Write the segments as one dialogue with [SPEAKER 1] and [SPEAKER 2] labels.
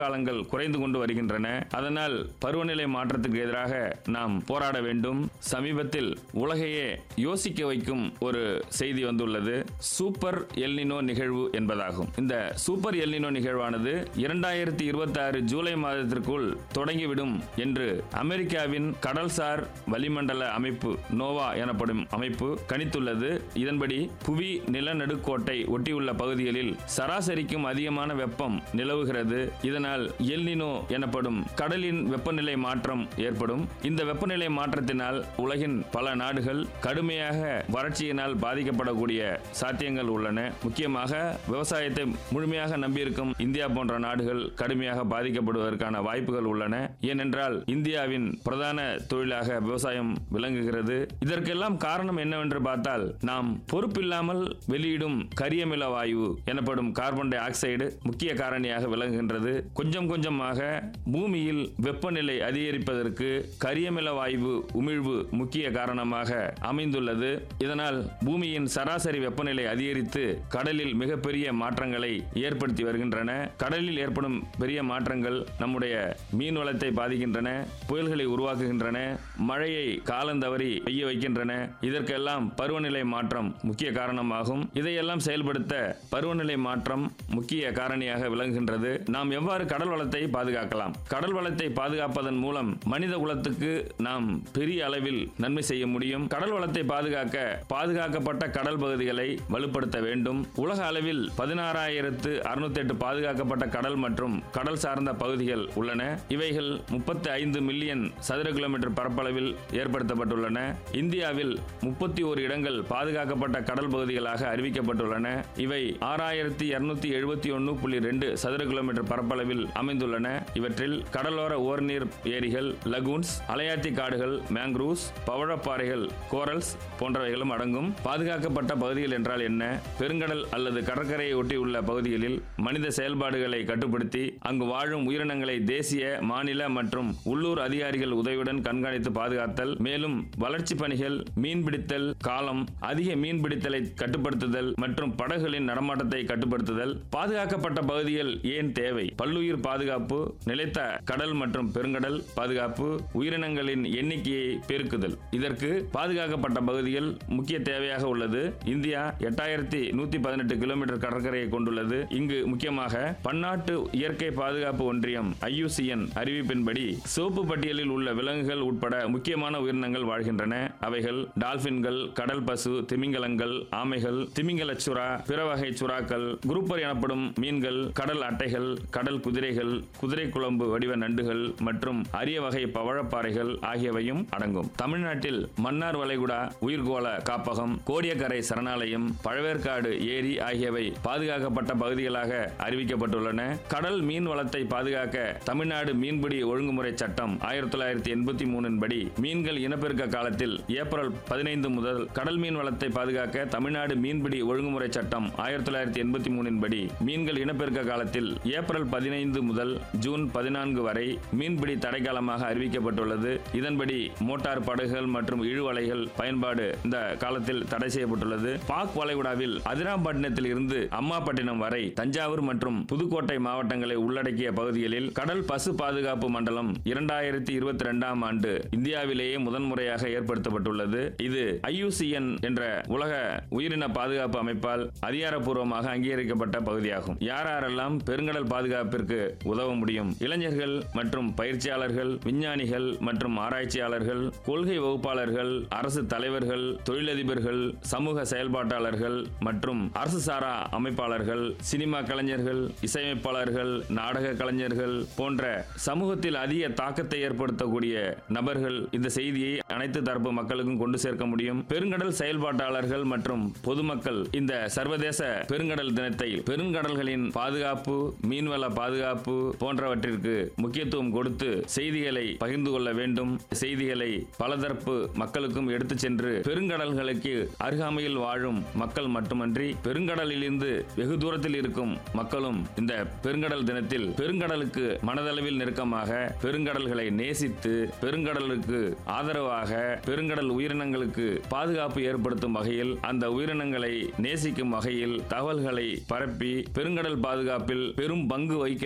[SPEAKER 1] காலங்கள் குறைந்து கொண்டு வருகின்றன அதனால் பருவநிலை மாற்றத்துக்கு எதிராக நாம் போராட வேண்டும் சமீபத்தில் உலகையே யோசிக்க வைக்கும் ஒரு செய்தி வந்துள்ளது சூப்பர் எல்னினோ நிகழ்வு என்பதாகும் இந்த சூப்பர் எல்னினோ நிகழ்வானது இரண்டாயிரத்தி இருபத்தி ஆறு ஜூலை மாதத்திற்குள் தொடங்கிவிடும் என்று அமெரிக்காவின் கடல்சார் வளிமண்டல அமைப்பு நோவா எனப்படும் அமைப்பு கணித்துள்ளது இதன்படி புவி நிலநடுக்கோட்டை ஒட்டியுள்ள பகுதிகளில் சராசரிக்கும் அதிகமான வெப்பம் நிலவுகிறது இதனால் எல்னினோ எனப்படும் கடலின் வெப்பநிலை மாற்றம் ஏற்படும் இந்த வெப்பநிலை மாற்றத்தினால் உலகின் பல நாடுகள் கடுமையாக வறட்சியினால் பாதிக்கப்படக்கூடிய சாத்தியங்கள் உள்ளன முக்கியமாக விவசாயத்தை முழுமையாக நம்பியிருக்கும் இந்தியா போன்ற நாடுகள் கடுமையாக பாதிக்கப்படுவதற்கான வாய்ப்புகள் உள்ளன ஏனென்றால் இந்தியாவின் பிரதான தொழிலாக விவசாயம் விளங்குகிறது இதற்கெல்லாம் காரணம் என்னவென்று பார்த்தால் நாம் பொறுப்பில்லாமல் வெளியிடும் கரியமில வாயு எனப்படும் கார்பன் டை ஆக்சைடு முக்கிய காரணியாக விளங்குகின்றது கொஞ்சம் கொஞ்சமாக பூமியில் வெப்பநிலை அதிகரிப்பதற்கு கரியமில வாயு உமிழ்வு முக்கிய காரணமாக அமைந்துள்ளது இதனால் பூமியின் சராசரி வெப்பநிலை அதிகரித்து கடலில் மிகப்பெரிய மாற்றங்களை ஏற்படுத்தி வருகின்றன கடலில் ஏற்படும் பெரிய மாற்றங்கள் நம்முடைய மீன் வளத்தை பாதிக்கின்றன புயல்களை உருவாக்குகின்றன மழையை காலந்தவறி பெய்ய வைக்கின்றன இதற்கெல்லாம் பருவநிலை மாற்றம் முக்கிய காரணமாகும் இதையெல்லாம் செயல்படுத்த பருவநிலை மாற்றம் முக்கிய காரணியாக விளங்குகின்றது நாம் எவ்வாறு கடல் வளத்தை பாதுகாக்கலாம் கடல் வளத்தை பாதுகாப்பதன் மூலம் மனித குலத்துக்கு நாம் பெரிய அளவில் நன்மை செய்ய முடியும் கடல் வளத்தை பாதுகாக்க பாதுகாக்கப்பட்ட கடல் பகுதிகளை வலுப்படுத்த வேண்டும் உலக அளவில் பதினாறாயிரத்து அறுநூத்தி எட்டு பாதுகாக்கப்பட்ட கடல் மற்றும் கடல் சார்ந்த பகுதிகள் உள்ளன இவைகள் முப்பத்தி ஐந்து மில்லியன் சதுர கிலோமீட்டர் பரப்பளவில் ஏற்படுத்தப்பட்டுள்ளன இந்தியாவில் முப்பத்தி ஒரு இடங்கள் பாதுகாக்கப்பட்ட கடல் பகுதிகளாக அறிவிக்கப்பட்டுள்ளன இவை ஆறாயிரத்தி இருநூத்தி எழுபத்தி ஒன்று புள்ளி ரெண்டு சதுர கிலோமீட்டர் பரப்பளவில் அமைந்துள்ளன இவற்றில் கடலோர ஓர்நீர் ஏரிகள் லகூன்ஸ் அலையாத்தி காடுகள் மேங்க்ரூவ்ஸ் பவழப்பாறைகள் கோரல்ஸ் போன்றவைகளும் அடங்கும் பாதுகாக்கப்பட்ட பகுதிகள் என்றால் என்ன பெருங்கடல் அல்லது கடற்கரையை ஒட்டியுள்ள பகுதிகளில் மனித செயல்பாடுகளை கட்டுப்படுத்தி அங்கு வாழும் உயிரினங்களை தேசிய மாநில மற்றும் உள்ளூர் அதிகாரிகள் உதவியுடன் கண்காணித்து பாதுகாத்தல் மேலும் வளர்ச்சி பணிகள் மீன்பிடித்தல் காலம் அதிக மீன்பிடித்தலை கட்டுப்படுத்துதல் மற்றும் படகுகளின் நடமாட்டத்தை கட்டுப்படுத்துதல் பாதுகாக்கப்பட்ட பகுதிகள் ஏன் தேவை பல்லுயிர் பாதுகாப்பு நிலைத்த கடல் மற்றும் பெருங்கடல் பாதுகாப்பு உயிரினங்களின் எண்ணிக்கையை பெருக்குதல் இதற்கு பாதுகாக்கப்பட்ட பகுதிகள் முக்கிய தேவையாக உள்ளது இந்தியா எட்டாயிரத்தி நூத்தி பதினெட்டு கிலோமீட்டர் கடற்கரையை கொண்டுள்ளது இங்கு முக்கியமாக பன்னாட்டு இயற்கை பாதுகாப்பு ஒன்றியம் ஐயுசிஎன் அறிவிப்பின்படி சிவப்பு பட்டியலில் உள்ள விலங்குகள் உட்பட முக்கியமான உயிரினங்கள் வாழ்கின்றன அவைகள் டால்பின்கள் கடல் பசு திமிங்கலங்கள் ஆமைகள் திமிங்கல சுறா பிற வகை சுறாக்கள் குரூப்பர் எனப்படும் மீன்கள் கடல் அட்டைகள் கடல் குதிரைகள் குதிரை குழம்பு வடிவ நண்டுகள் மற்றும் அரிய வகை பவழப்பாறைகள் ஆகியவையும் அடங்கும் தமிழ்நாட்டில் மன்னார் வளைகுடா உயிர்கோள காப்பகம் கோடியக்கரை சரணாலயம் பழவேற்காடு ஏரி ஆகியவை பாதுகாக்கப்பட்ட பகுதிகளாக அறிவிக்கப்பட்டுள்ளன கடல் மீன் வளத்தை பாதுகாக்க தமிழ்நாடு மீன்பிடி ஒழுங்குமுறை சட்டம் ஆயிரத்தி தொள்ளாயிரத்தி எண்பத்தி மூணின் படி மீன்கள் இனப்பெருக்க காலத்தில் ஏப்ரல் பதினைந்து முதல் கடல் மீன் வளத்தை பாதுகாக்க தமிழ்நாடு மீன்பிடி ஒழுங்குமுறை சட்டம் ஆயிரத்தி தொள்ளாயிரத்தி எண்பத்தி மூணின் படி மீன்கள் இனப்பெருக்க காலத்தில் ஏப்ரல் பதினைந்து முதல் ஜூன் பதினான்கு வரை மீன்பிடி தடைக்காலமாக அறிவிக்கப்பட்டுள்ளது இதன்படி மோட்டார் படகுகள் மற்றும் இழுவலைகள் பயன்பாடு இந்த காலத்தில் தடை செய்யப்பட்டுள்ளது பாக் வளைகுடாவில் அதிராம்பட்டினத்தில் இருந்து அம்மாப்பட்டினம் வரை தஞ்சாவூர் மற்றும் புதுக்கோட்டை மாவட்டங்களை உள்ளடக்கிய பகுதிகளில் கடல் பசு பாதுகாப்பு மண்டலம் இரண்டாயிரத்தி இருபத்தி ரெண்டாம் ஆண்டு இந்தியாவிலேயே முதன்முறையாக ஏற்படுத்தப்பட்டுள்ளது இது ஐயுசிஎன் என்ற உலக உயிரின பாதுகாப்பு அமைப்பால் அதிகாரப்பூர்வமாக அங்கீகரிக்கப்பட்ட பகுதியாகும் யாரெல்லாம் பெருங்கடல் பாதுகாப்பிற்கு உதவ முடியும் இளைஞர்கள் மற்றும் பயிற்சியாளர்கள் விஞ்ஞானிகள் மற்றும் ஆராய்ச்சியாளர்கள் கொள்கை வகுப்பாளர்கள் அரசு தலைவர்கள் தொழிலதிபர்கள் சமூக செயல்பாட்டாளர்கள் மற்றும் அரசு சாரா அமைப்பாளர்கள் சினிமா கலைஞர்கள் இசையமைப்பாளர்கள் நாடக கலைஞர்கள் போன்ற சமூகத்தில் அதிக தாக்கத்தை ஏற்படுத்தக்கூடிய நபர்கள் இந்த செய்தியை அனைத்து தரப்பு மக்களுக்கும் கொண்டு சேர்க்க முடியும் பெருங்கடல் செயல்பாட்டாளர்கள் மற்றும் பொதுமக்கள் இந்த சர்வதேச பெருங்கடல் தினத்தை பெருங்கடல்களின் பாதுகாப்பு மீன்வள பாதுகாப்பு போன்றவற்றிற்கு முக்கியத்துவம் கொடுத்து செய்திகளை பகிர்ந்து கொள்ள வேண்டும் செய்திகளை பலதரப்பு மக்களுக்கும் எடுத்துச் சென்று பெருங்கடல்களுக்கு அருகாமையில் வாழும் மக்கள் மட்டுமன்றி பெருங்கடலிலிருந்து வெகு தூரத்தில் இருக்கும் மக்களும் இந்த பெருங்கடல் தினத்தில் பெருங்கடலுக்கு மனதளவில் நெருக்கமாக பெருங்கடல்களை நேசித்து பெருங்கடலுக்கு ஆதரவாக பெருங்கடல் உயிரினங்களுக்கு பாதுகாப்பு ஏற்படுத்தும் வகையில் அந்த உயிரினங்களை நேசிக்கும் வகையில் தகவல்களை பரப்பி பெருங்கடல் பாதுகாப்பில் பெரும் பங்கு வகிக்க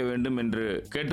[SPEAKER 1] வேண்டும் என்று கேட்டு